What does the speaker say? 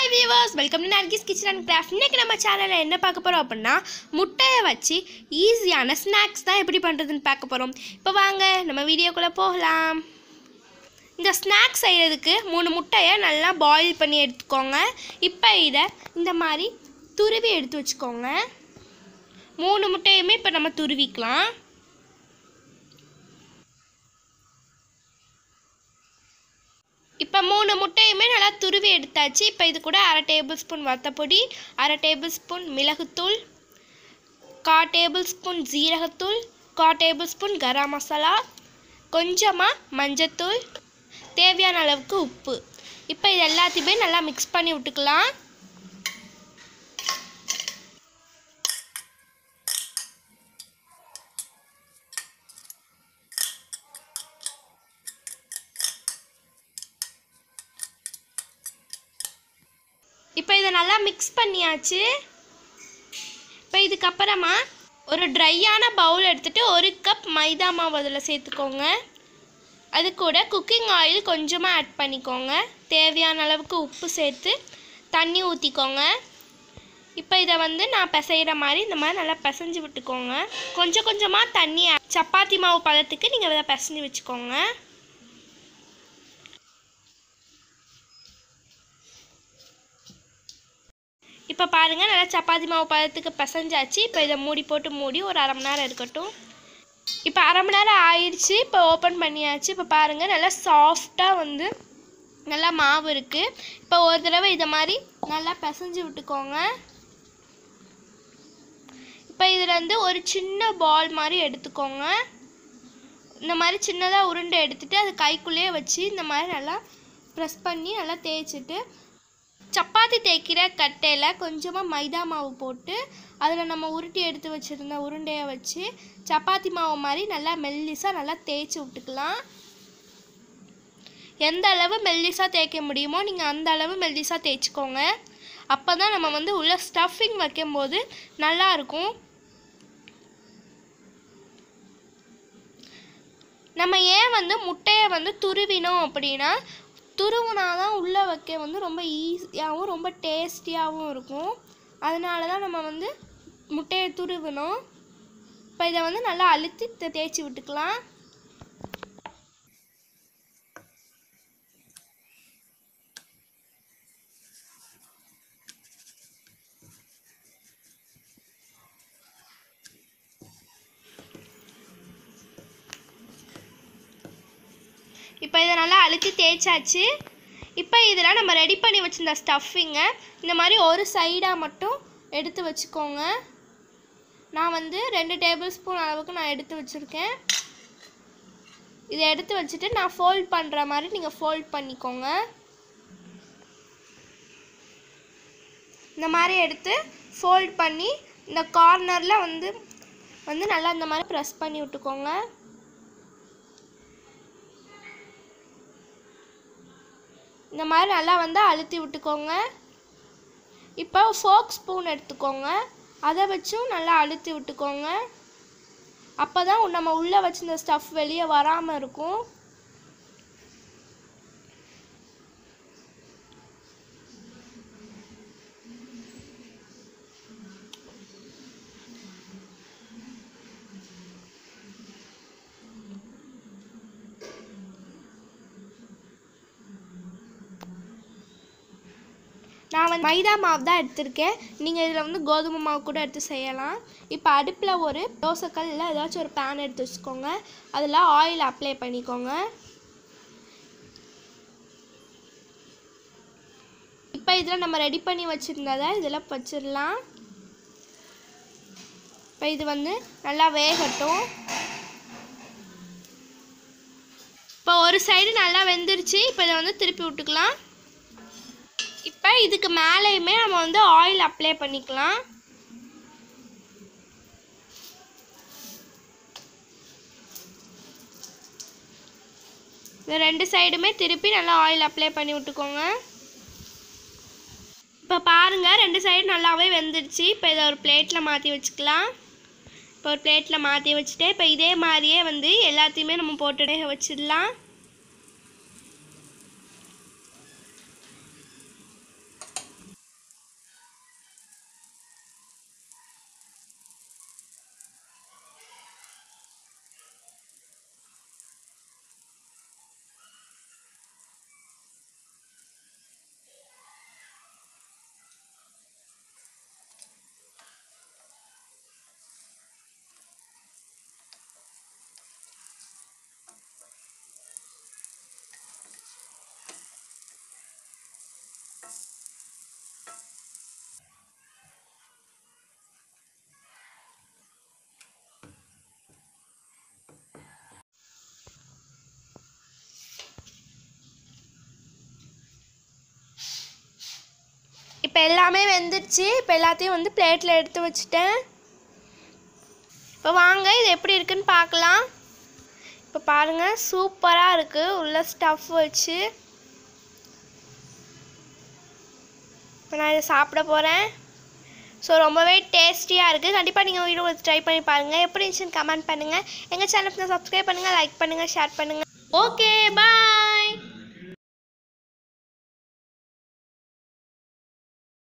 viewers welcome to Nargis kitchen and craft இன்றைக்கி நம்ம சேனலில் என்ன பார்க்க போகிறோம் அப்படின்னா முட்டையை வச்சு ஈஸியான ஸ்நாக்ஸ் தான் எப்படி பண்ணுறதுன்னு பார்க்க போகிறோம் இப்போ வாங்க நம்ம வீடியோக்குள்ளே போகலாம் இந்த ஸ்நாக்ஸ் செய்கிறதுக்கு மூணு முட்டையை நல்லா பாயில் பண்ணி எடுத்துக்கோங்க இப்போ இதை இந்த மாதிரி துருவி எடுத்து வச்சுக்கோங்க மூணு முட்டையுமே இப்போ நம்ம துருவிக்கலாம் இப்போ மூணு முட்டையுமே நல்லா துருவி எடுத்தாச்சு இப்போ இது கூட அரை டேபிள் ஸ்பூன் வத்தப்பொடி அரை டேபிள் ஸ்பூன் மிளகுத்தூள் கா டேபிள் ஸ்பூன் ஜீரகத்தூள் கா டேபிள் ஸ்பூன் கரம் மசாலா கொஞ்சமாக மஞ்சத்தூள் தேவையான அளவுக்கு உப்பு இப்போ இது எல்லாத்தையுமே நல்லா மிக்ஸ் பண்ணி விட்டுக்கலாம் இப்போ இதை நல்லா மிக்ஸ் பண்ணியாச்சு இப்போ இதுக்கப்புறமா ஒரு ட்ரையான பவுல் எடுத்துகிட்டு ஒரு கப் மைதா மாவு அதில் சேர்த்துக்கோங்க அது கூட குக்கிங் ஆயில் கொஞ்சமாக ஆட் பண்ணிக்கோங்க தேவையான அளவுக்கு உப்பு சேர்த்து தண்ணி ஊற்றிக்கோங்க இப்போ இதை வந்து நான் பிசைகிற மாதிரி இந்த மாதிரி நல்லா பிசைஞ்சு விட்டுக்கோங்க கொஞ்சம் கொஞ்சமாக தண்ணி add- சப்பாத்தி மாவு பதத்துக்கு நீங்கள் இதை பிசைஞ்சு வச்சுக்கோங்க இப்போ பாருங்கள் நல்லா சப்பாத்தி மாவு பதத்துக்கு பிசைஞ்சாச்சு இப்போ இதை மூடி போட்டு மூடி ஒரு அரை மணி நேரம் இருக்கட்டும் இப்போ அரை மணி நேரம் ஆயிடுச்சு இப்போ ஓப்பன் பண்ணியாச்சு இப்போ பாருங்கள் நல்லா சாஃப்டாக வந்து நல்லா மாவு இருக்குது இப்போ ஒரு தடவை இதை மாதிரி நல்லா பிசைஞ்சு விட்டுக்கோங்க இப்போ இதில் வந்து ஒரு சின்ன பால் மாதிரி எடுத்துக்கோங்க இந்த மாதிரி சின்னதாக உருண்டை எடுத்துட்டு அது கைக்குள்ளேயே வச்சு இந்த மாதிரி நல்லா ப்ரெஸ் பண்ணி நல்லா தேய்ச்சிட்டு சப்பாத்தி தேய்க்கிற கட்டையில் கொஞ்சமாக மைதா மாவு போட்டு அதில் நம்ம உருட்டி எடுத்து வச்சுருந்த உருண்டையை வச்சு சப்பாத்தி மாவு மாதிரி நல்லா மெல்லிசாக நல்லா தேய்ச்சி விட்டுக்கலாம் எந்த அளவு மெல்லிசாக தேய்க்க முடியுமோ நீங்கள் அந்த அளவு மெல்லிசாக தேய்ச்சிக்கோங்க அப்போ தான் நம்ம வந்து உள்ள ஸ்டஃபிங் வைக்கும்போது நல்லா இருக்கும் நம்ம ஏன் வந்து முட்டையை வந்து துருவினோம் அப்படின்னா துருவுனா தான் உள்ளே வைக்க வந்து ரொம்ப ஈஸியாகவும் ரொம்ப டேஸ்டியாகவும் இருக்கும் அதனால தான் நம்ம வந்து முட்டையை துருவினோம் இப்போ இதை வந்து நல்லா அழுத்தி தே- தேய்ச்சி விட்டுக்கலாம் இப்போ இதை நல்லா அழுத்தி தேய்ச்சாச்சு இப்போ இதில் நம்ம ரெடி பண்ணி வச்சிருந்த ஸ்டஃபிங்கை இந்த மாதிரி ஒரு சைடாக மட்டும் எடுத்து வச்சுக்கோங்க நான் வந்து ரெண்டு டேபிள் ஸ்பூன் அளவுக்கு நான் எடுத்து வச்சுருக்கேன் இதை எடுத்து வச்சுட்டு நான் ஃபோல்ட் பண்ணுற மாதிரி நீங்கள் ஃபோல்ட் பண்ணிக்கோங்க இந்த மாதிரி எடுத்து ஃபோல்ட் பண்ணி இந்த கார்னரில் வந்து வந்து நல்லா இந்த மாதிரி ப்ரெஸ் பண்ணி விட்டுக்கோங்க இந்த மாதிரி நல்லா வந்து அழுத்தி விட்டுக்கோங்க இப்போ ஃபோக் ஸ்பூன் எடுத்துக்கோங்க அதை வச்சும் நல்லா அழுத்தி விட்டுக்கோங்க அப்போ தான் நம்ம உள்ளே வச்சிருந்த ஸ்டஃப் வெளியே வராமல் இருக்கும் நான் வந்து மைதா மாவு தான் எடுத்திருக்கேன் நீங்கள் இதில் வந்து கோதுமை மாவு கூட எடுத்து செய்யலாம் இப்போ அடுப்பில் ஒரு தோசைக்கல் இல்லை ஏதாச்சும் ஒரு பேன் எடுத்து வச்சுக்கோங்க அதில் ஆயில் அப்ளை பண்ணிக்கோங்க இப்போ இதில் நம்ம ரெடி பண்ணி வச்சுருந்ததை இதில் வச்சிடலாம் இப்போ இது வந்து நல்லா வேகட்டும் இப்போ ஒரு சைடு நல்லா வெந்துருச்சு இப்போ இதை வந்து திருப்பி விட்டுக்கலாம் இப்போ இதுக்கு மேலேயுமே நம்ம வந்து ஆயில் அப்ளை பண்ணிக்கலாம் இந்த ரெண்டு சைடுமே திருப்பி நல்லா ஆயில் அப்ளை பண்ணி விட்டுக்கோங்க இப்போ பாருங்கள் ரெண்டு சைடு நல்லாவே வெந்துடுச்சு இப்போ இதை ஒரு பிளேட்டில் மாற்றி வச்சுக்கலாம் இப்போ ஒரு பிளேட்டில் மாற்றி வச்சுட்டு இப்போ இதே மாதிரியே வந்து எல்லாத்தையுமே நம்ம போட்டு வேக வச்சிடலாம் இப்போ எல்லாமே வெந்துடுச்சு இப்போ எல்லாத்தையும் வந்து பிளேட்டில் எடுத்து வச்சுட்டேன் இப்போ வாங்க இது எப்படி இருக்குன்னு பார்க்கலாம் இப்போ பாருங்கள் சூப்பராக இருக்குது உள்ள ஸ்டஃப் வச்சு இப்போ நான் இதை சாப்பிட போகிறேன் ஸோ ரொம்பவே டேஸ்டியாக இருக்குது கண்டிப்பாக நீங்கள் வீடியோ ட்ரை பண்ணி பாருங்கள் எப்படி இருந்துச்சுன்னு கமெண்ட் பண்ணுங்கள் எங்கள் சேனலுக்கு சப்ஸ்கிரைப் பண்ணுங்கள் லைக் பண்ணுங்கள் ஷேர் பண்ணுங்கள் ஓகே பாய்